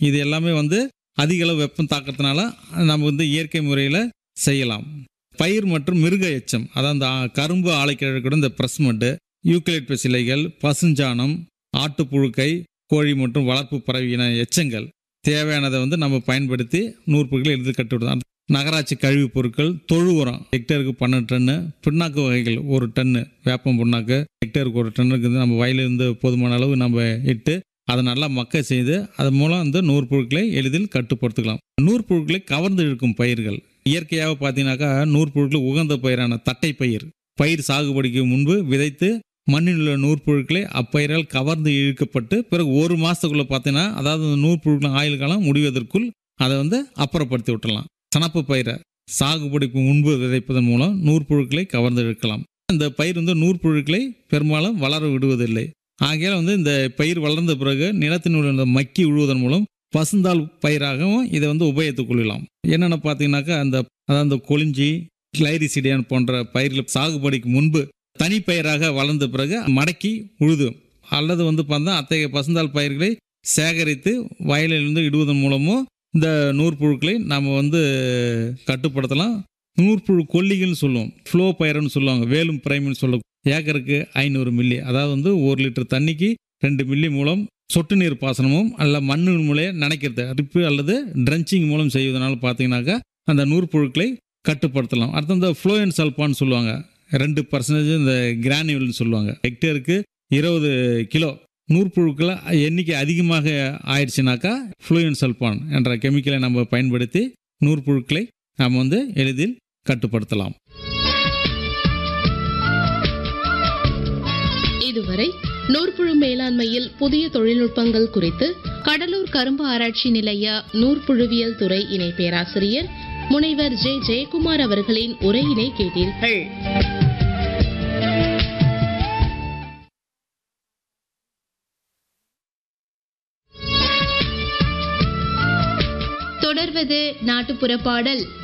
இது எல்லாமே வந்து அதிக அளவு வெப்பம் தாக்கத்தினால நம்ம வந்து இயற்கை முறையில் செய்யலாம் பயிர் மற்றும் மிருக எச்சம் அதாவது அந்த ஆ- கரும்பு ஆலைக்கிழங்கு கூட இந்த பிரஸ்மெண்ட்டு யூக்கலிப்டஸ் இலைகள் பசுஞ்சாணம் ஆட்டுப்புழுக்கை கோழி மற்றும் வளர்ப்பு பறவையின எச்சங்கள் தேவையானதை வந்து நம்ம பயன்படுத்தி நூற்புகளை எளிதில் கட்டுவிடுதோம் நகராட்சி கழிவுப் பொருட்கள் தொழு உரம் ஹெக்டேருக்கு பன்னெண்டு டன்னு பின்னாக்கு வகைகள் ஒரு டன்னு வேப்பம் புண்ணாக்கு ஹெக்டேருக்கு ஒரு டன்னுக்கு வந்து நம்ம வயலிருந்து போதுமான அளவு நம்ம இட்டு அதை நல்லா மக்க செய்து அதன் மூலம் அந்த நூற்புழுக்களை எளிதில் கட்டுப்படுத்திக்கலாம் நூற்புழுக்களை கவர்ந்து இழுக்கும் பயிர்கள் இயற்கையாக பார்த்தீங்கன்னாக்கா நூற்புழுக்கள் உகந்த பயிரான தட்டை பயிர் பயிர் சாகுபடிக்கு முன்பு விதைத்து மண்ணில் உள்ள நூற்புழுக்களை அப்பயிரால் கவர்ந்து இழுக்கப்பட்டு பிறகு ஒரு மாதத்துக்குள்ளே பார்த்தீங்கன்னா அதாவது அந்த நூற்புழுக்கள் ஆயுள் காலம் முடிவதற்குள் அதை வந்து அப்புறப்படுத்தி விட்டுறலாம் சணப்பு பயிரை சாகுபடிக்கு முன்பு விதைப்பதன் மூலம் நூற்புழுக்களை கவர்ந்து இழுக்கலாம் இந்த பயிர் வந்து நூற்புழுக்களை பெரும்பாலும் வளர விடுவதில்லை ஆகையால் வந்து இந்த பயிர் வளர்ந்த பிறகு நிலத்தின் உள்ள மக்கி விழுவதன் மூலம் பசுந்தாள் பயிராகவும் இதை வந்து உபயோகித்துக் கொள்ளலாம் என்னென்ன பார்த்தீங்கன்னாக்கா அந்த அதாவது அந்த கொளிஞ்சி கிளைரிசிடியான் போன்ற பயிர்கள் சாகுபடிக்கு முன்பு தனி பயிராக வளர்ந்த பிறகு மடக்கி உழுது அல்லது வந்து பார்த்தா அத்தகைய பசுந்தாள் பயிர்களை சேகரித்து வயலிலிருந்து இடுவதன் மூலமும் இந்த நூற்புழுக்களை நாம் வந்து கட்டுப்படுத்தலாம் நூற்புழு கொல்லிகள்னு சொல்லுவோம் ஃப்ளோ பயிர்னு சொல்லுவாங்க வேலும் பிரைம்னு சொல்லுவோம் ஏக்கருக்கு ஐநூறு மில்லி அதாவது வந்து ஒரு லிட்டர் தண்ணிக்கு ரெண்டு மில்லி மூலம் சொட்டு நீர் பாசனமும் அல்ல மண்ணு மூலம் நனைக்கிறது ட்ரிப்பு அல்லது ட்ரென்ச்சிங் மூலம் செய்வதனால பார்த்தீங்கன்னாக்கா அந்த நூற்புழுக்களை கட்டுப்படுத்தலாம் அடுத்து இந்த ஃப்ளோயன் சல்பான்னு சொல்லுவாங்க ரெண்டு பர்சன்டேஜ் இந்த கிரானியூல்னு சொல்லுவாங்க ஹெக்டேருக்கு இருபது கிலோ நூற்புழுக்களை எண்ணிக்கை அதிகமாக ஆயிடுச்சுனாக்கா ஃப்ளூயன் சல்பான் என்ற கெமிக்கலை நம்ம பயன்படுத்தி நூற்புழுக்களை நாம் வந்து எளிதில் கட்டுப்படுத்தலாம் இதுவரை நூற்புழு மேலாண்மையில் புதிய தொழில்நுட்பங்கள் குறித்து கடலூர் கரும்பு ஆராய்ச்சி நிலைய நூற்புழுவியல் துறை இணை பேராசிரியர் முனைவர் ஜே ஜெயக்குமார் அவர்களின் உரையினை கேட்டீர்கள் தொடர்வது நாட்டுப்புற பாடல்